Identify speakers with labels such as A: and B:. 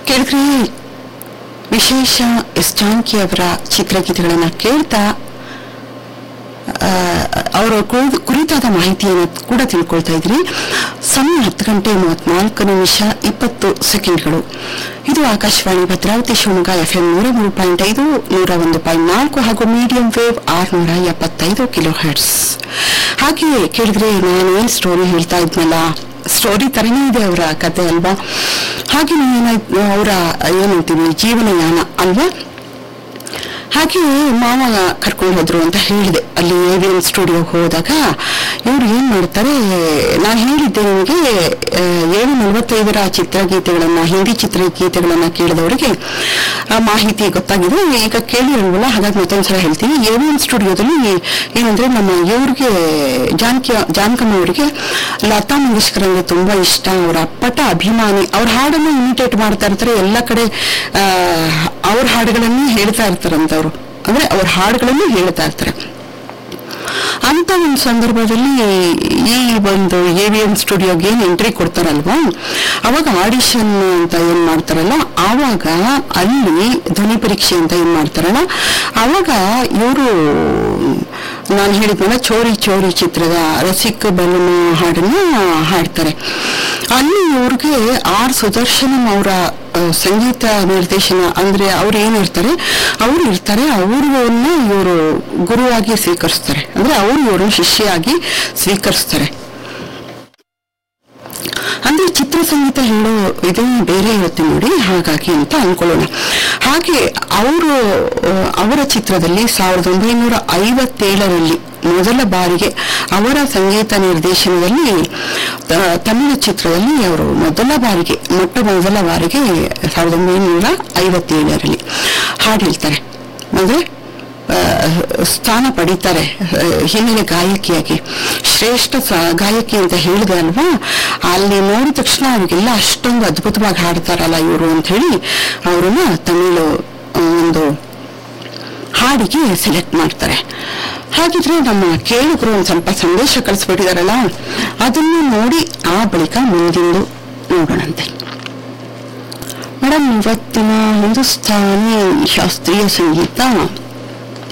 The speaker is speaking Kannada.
A: ಕೇಳಿದ್ರೆ ವಿಶೇಷ ಎಸ್ ಜಾನಕಿ ಅವರ ಚಿತ್ರಗೀತೆಗಳನ್ನು ಕೇಳ್ತಾ ಆ, ಅವರ ಕುರಿತು- ಕುರಿತಾದ ಮಾಹಿತಿಯನ್ನು ಕೂಡ ತಿಳ್ಕೊಳ್ತಾ ಇದ್ರಿ ಸಮಯ ಹತ್ತು ಗಂಟೆ ಮೂವತ್ನಾಲ್ಕು ನಿಮಿಷ ಇಪ್ಪತ್ತು ಸೆಕೆಂಡ್ಗಳು ಇದು ಆಕಾಶವಾಣಿ ಭದ್ರಾವತಿ ಶಿವಮೊಗ್ಗ ಎಫ್ ಎಂ ನೂರ ಮೂರು ಪಾಯಿಂಟ್ ಐದು ನೂರ ಒಂದು ಪಾಯಿಂಟ್ ನಾಲ್ಕು ಹಾಗೂ ಮೀಡಿಯಂ ವೇವ್ ಆರ್ನೂರ ಎಪ್ಪತ್ತೈದು ಕಿಲೋ ಹರ್ಟ್ಸ್ ಹಾಗೆ ಕೇಳಿದ್ರೆ ನಾನು ಏನ್ ಸ್ಟೋರಿ ಹೇಳ್ತಾ ಇದ್ನಲ್ಲ ಸ್ಟೋರಿ ತರನೇ ಇದೆ ಅವರ ಕತೆ ಅಲ್ವಾ ಹಾಗೆ ಏನಾಯ್ತು ಅವರ ಏನಂತೀವಿ ಜೀವನಯಾನ ಅಲ್ವಾ ಹಾಗೆ ಮಾವ ಕರ್ಕೊಂಡು ಹೋದ್ರು ಅಂತ ಹೇಳಿದೆ ಅಲ್ಲಿ ಎವಿಎಂ ಸ್ಟುಡಿಯೋ ಹೋದಾಗ ಇವ್ರು ಏನ್ ಮಾಡ್ತಾರೆ ನಾನು ಹೇಳಿದ್ದೆ ನಿಮಗೆ ಆ, ಏಳು ನಲವತ್ತೈದರ ಚಿತ್ರಗೀತೆಗಳನ್ನ ಹಿಂದಿ ಚಿತ್ರಗೀತೆಗಳನ್ನ ಕೇಳಿದವರಿಗೆ ಆ ಮಾಹಿತಿ ಗೊತ್ತಾಗಿದೆ ಈಗ ಕೇಳಿರಲ್ವಲ್ಲ ಹಾಗಾಗಿ ಮತ್ತೊಂದ್ಸಲ ಹೇಳ್ತೀನಿ ಎವಿಎಂ ಸ್ಟುಡಿಯೋದಲ್ಲಿ ಏನಂದ್ರೆ ನಮ್ಮ ಇವ್ರಿಗೆ ಜಾನಕಿ ಜಾನಕಮ್ಮ ಅವರಿಗೆ ಲತಾ ಮಂಗೇಶ್ಕರ್ ಅಂದ್ರೆ ತುಂಬಾ ಇಷ್ಟ ಅವರ ಅಪ್ಪಟ ಅಭಿಮಾನಿ ಅವ್ರ ಹಾಡನ್ನು ಇಮಿಟೇಟ್ ಮಾಡ್ತಾ ಇರ್ತಾರೆ ಎಲ್ಲ ಕಡೆ ಆ, ಅವ್ರ ಹಾಡುಗಳನ್ನೇ ಹೇಳ್ತಾ ಇರ್ತಾರಂತ ಅವರು ಅಂದ್ರೆ ಅವ್ರ ಹಾಡುಗಳನ್ನು ಹೇಳ್ತಾ ಇರ್ತಾರೆ ಅಂತ ಒಂದು ಸಂದರ್ಭದಲ್ಲಿ ಈ ಒಂದು ಎ ವಿ ಎಂ ಸ್ಟುಡಿಯೋಗೆ ಏನು ಎಂಟ್ರಿ ಕೊಡ್ತಾರಲ್ವಾ ಅವಾಗ ಆಡಿಷನ್ ಅಂತ ಏನ್ ಮಾಡ್ತಾರಲ್ಲ ಆವಾಗ ಅಲ್ಲಿ ಧ್ವನಿ ಪರೀಕ್ಷೆ ಅಂತ ಏನ್ ಮಾಡ್ತಾರಲ್ಲ ಅವಾಗ ಇವರು ನಾನು ಹೇಳಿದ್ನಲ್ಲ ಚೋರಿ ಚೋರಿ ಚಿತ್ರದ ರಸಿಕ್ ಬಲೂನ್ ಹಾಡನ್ನ ಹಾಡ್ತಾರೆ ಅಲ್ಲಿ ಇವ್ರಿಗೆ ಆರ್ ಸುದರ್ಶನಂ ಅವರ ಆ, ಸಂಗೀತ ನಿರ್ದೇಶನ ಅಂದ್ರೆ ಅವ್ರು ಏನಿರ್ತಾರೆ ಅವ್ರು ಇರ್ತಾರೆ ಅವ್ರನ್ನ ಇವರು ಗುರುವಾಗಿ ಸ್ವೀಕರಿಸ್ತಾರೆ ಅಂದ್ರೆ ಅವ್ರು ಇವ್ರನ್ನ ಶಿಷ್ಯಾಗಿ ಸ್ವೀಕರಿಸ್ತಾರೆ ಅಂದ್ರೆ ಚಿತ್ರ ಸಂಗೀತ ಹೇಳೋ ಇದೇ ಬೇರೆ ಇರುತ್ತೆ ನೋಡಿ ಹಾಗಾಗಿ ಅಂತ ಅನ್ಕೊಳ್ಳೋಣ ಹಾಗೆ ಅವರು ಅವರ ಚಿತ್ರದಲ್ಲಿ ಸಾವಿರದ ಒಂಬೈನೂರ ಐವತ್ತೇಳರಲ್ಲಿ ಮೊದಲ ಬಾರಿಗೆ ಅವರ ಸಂಗೀತ ನಿರ್ದೇಶನದಲ್ಲಿ ಆ, ತಮಿಳು ಚಿತ್ರದಲ್ಲಿ ಅವರು ಮೊದಲ ಬಾರಿಗೆ ಮೊಟ್ಟ ಮೊದಲ ಬಾರಿಗೆ ಸಾವಿರದ ಒಂಬೈನೂರ ಐವತ್ತೇಳರಲ್ಲಿ ಹಾಡು ಹೇಳ್ತಾರೆ ಅಂದ್ರೆ ಆ, ಸ್ಥಾನ ಪಡಿತಾರೆ ಆ, ಹಿನ್ನೆಲೆ ಗಾಯಕಿಯಾಗಿ ಶ್ರೇಷ್ಠ ಸ- ಗಾಯಕಿ ಅಂತ ಹೇಳಿದೆ ಅಲ್ವಾ ಅಲ್ಲಿ ನೋಡಿದ ತಕ್ಷಣ ಅವ್ರಿಗೆಲ್ಲ ಅಷ್ಟೊಂದು ಅದ್ಭುತವಾಗಿ ಹಾಡ್ತಾರಲ್ಲ ಇವರು ಅಂತ ಹೇಳಿ ಅವ್ರನ್ನ ತಮಿಳು ಆ, ಒಂದು ಹಾಡಿಗೆ ಸೆಲೆಕ್ಟ್ ಮಾಡ್ತಾರೆ ಹಾಗಿದ್ರೆ ನಮ್ಮ ಕೇಳುಗರು ಒಂದು ಸ್ವಲ್ಪ ಸಂದೇಶ ಕಳಿಸ್ಬಿಟ್ಟಿದಾರಲ್ಲ ಅದನ್ನು ನೋಡಿ ಆ ಬಳಿಕ ಮುಂದಿಂದು ನೋಡೋಣಂತೆ ಮೇಡಮ್ ಇವತ್ತಿನ ಹಿಂದೂಸ್ತಾನಿ ಶಾಸ್ತ್ರೀಯ ಸಂಗೀತ